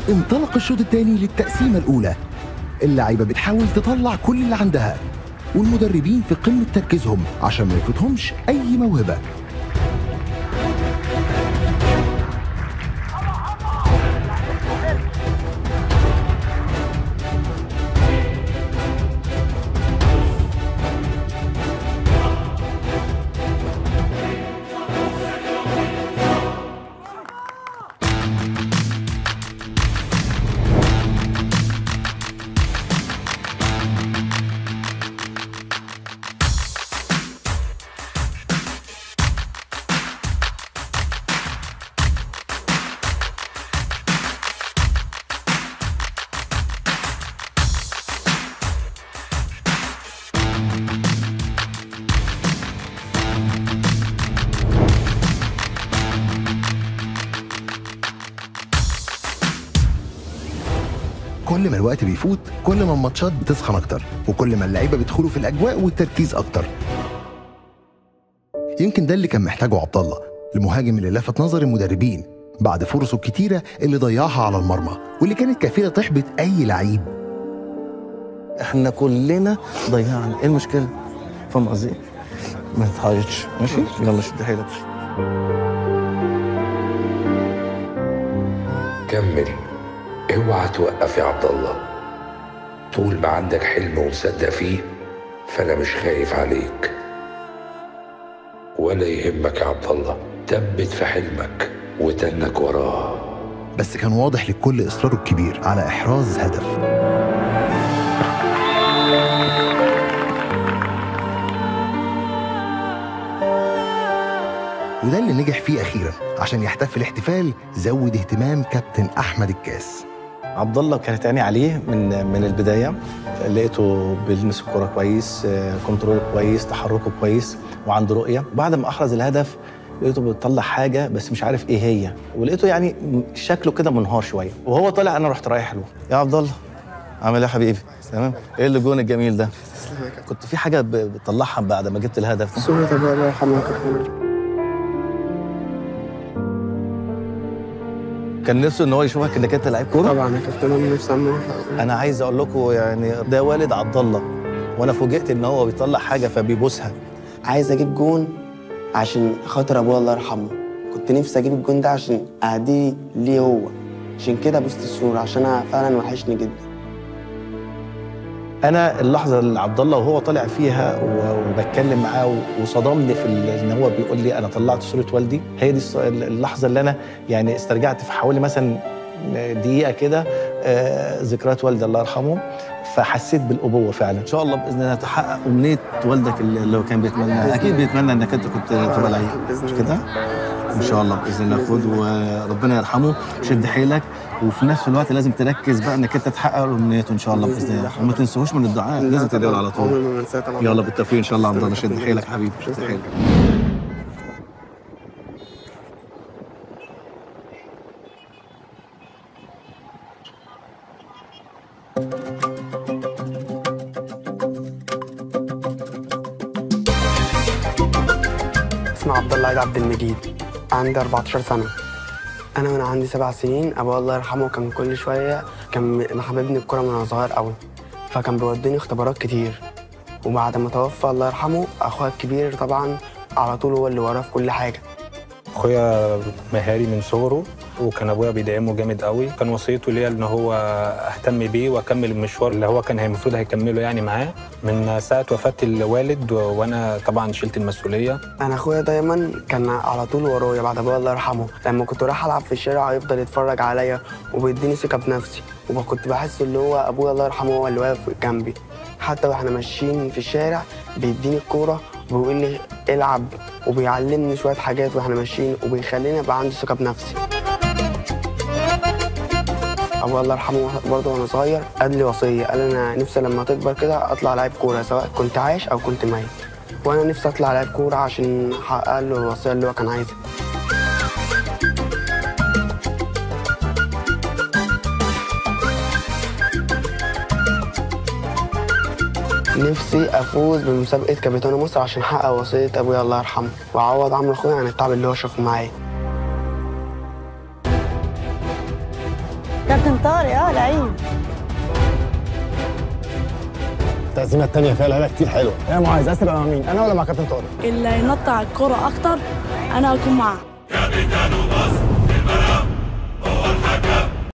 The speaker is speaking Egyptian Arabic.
انطلق الشوط الثاني للتقسيمة الأولى اللعيبة بتحاول تطلع كل اللي عندها والمدربين في قمة تركيزهم عشان ما يفوتهمش أي موهبة كل ما الوقت بيفوت كل ما الماتشات بتسخن اكتر وكل ما اللعيبه بيدخلوا في الاجواء والتركيز اكتر يمكن ده اللي كان محتاجه عبد الله المهاجم اللي لفت نظر المدربين بعد فرصه الكتيره اللي ضيعها على المرمى واللي كانت كفيله تحبط اي لعيب احنا كلنا ضيعنا ايه المشكله فاهم قصدي ما تتحرجش ماشي يلا شد حيلك كمل اوعى توقف يا عبد الله طول ما عندك حلم ومصدق فيه فانا مش خايف عليك ولا يهمك يا عبد الله ثبت في حلمك وتنك وراه بس كان واضح للكل اصراره الكبير على احراز هدف وده اللي نجح فيه اخيرا عشان يحتفل احتفال زود اهتمام كابتن احمد الكاس عبد الله كانت عيني عليه من من البدايه لقيته بيلمس الكوره كويس آه، كنترول كويس تحركه كويس وعنده رؤيه بعد ما احرز الهدف لقيته بيطلع حاجه بس مش عارف ايه هي ولقيته يعني م- شكله كده منهار شويه وهو طالع انا رحت رايح له يا عبد الله عامل ايه يا حبيبي تمام ايه اللي جون الجميل ده كنت في حاجه ب- بتطلعها بعد ما جبت الهدف ده صورة أبويا الله يرحمه يا كابتن كان نفسه ان هو يشوفك انك انت لعيب كوره طبعا يا كابتن أنا نفسي أعمل انا عايز اقول لكم يعني ده والد عبد الله وانا فوجئت ان هو بيطلع حاجه فبيبوسها عايز اجيب جون عشان خاطر ابويا الله يرحمه كنت نفسي اجيب الجون ده عشان اهديه ليه هو عشان كده بوست الصورة عشان انا فعلا وحشني جدا انا اللحظه اللي عبد الله وهو طالع فيها و- وبتكلم معاه و- وصدمني في ال- ان هو بيقول لي انا طلعت صوره والدي هي دي الص- اللحظه اللي انا يعني استرجعت في حوالي مثلا دقيقه كده آه، ذكريات والدي الله يرحمه فحسيت بالابوه فعلا ان شاء الله باذن الله تحقق امنيه والدك اللي اللي هو كان بيتمنى اكيد بيتمنى انك انت كنت تبقى لعيب مش كده ان شاء الله باذن الله خد وربنا يرحمه شد حيلك وفي نفس الوقت لازم تركز بقى انك انت تحقق امنيته ان شاء الله باذن الله وما تنسوش من الدعاء لازم تدعوا على طول عمري ما انساه طبعا يلا بالتوفيق ان شاء الله عبد الله شد حيلك يا حبيبي شد حيلك اسمي عبد الله عيد عبد المجيد عندي 14 سنة أنا من عندي سبع سنين أبويا الله يرحمه كان كل شوية كان محببني الكورة من وأنا صغير أوي فكان بيوديني اختبارات كتير وبعد ما توفى الله يرحمه أخويا الكبير طبعا على طول هو اللي وراه في كل حاجة اخويا مهاري من صغره وكان ابويا بيدعمه جامد قوي كان وصيته ليا ان هو اهتم بيه واكمل المشوار اللي هو كان المفروض هيكمله يعني معاه من ساعه وفاه الوالد و- وانا طبعا شلت المسؤوليه أنا أخويا دايما كان على طول ورايا بعد أبويا الله يرحمه لما كنت رايح ألعب في الشارع يفضل يتفرج عليا وبيديني ثقة بنفسي وكنت بحس اللي هو أبويا الله يرحمه هو اللي واقف جنبي حتى واحنا ماشيين في الشارع بيديني الكورة وبيقول لي العب وبيعلمني شوية حاجات واحنا ماشيين وبيخليني أبقى عندي ثقة بنفسي أبويا الله يرحمه برضه وأنا صغير قال لي وصية قال أنا نفسي لما تكبر كده أطلع لعيب كورة سواء كنت عايش أو كنت ميت وأنا نفسي أطلع لعيب كورة عشان أحقق له الوصية اللي هو كان عايزها نفسي افوز بمسابقه كابتن مصر عشان احقق وصيه ابويا الله يرحمه واعوض عمرو اخويا عن التعب اللي هو شافه معايا كابتن طارق اه لعيب التقسيمه الثانيه فيها لعيبه كتير حلوه يا معاذ عايز تبقى مع مين انا ولا مع كابتن طارق اللي ينط على الكرة اكتر انا هكون معاه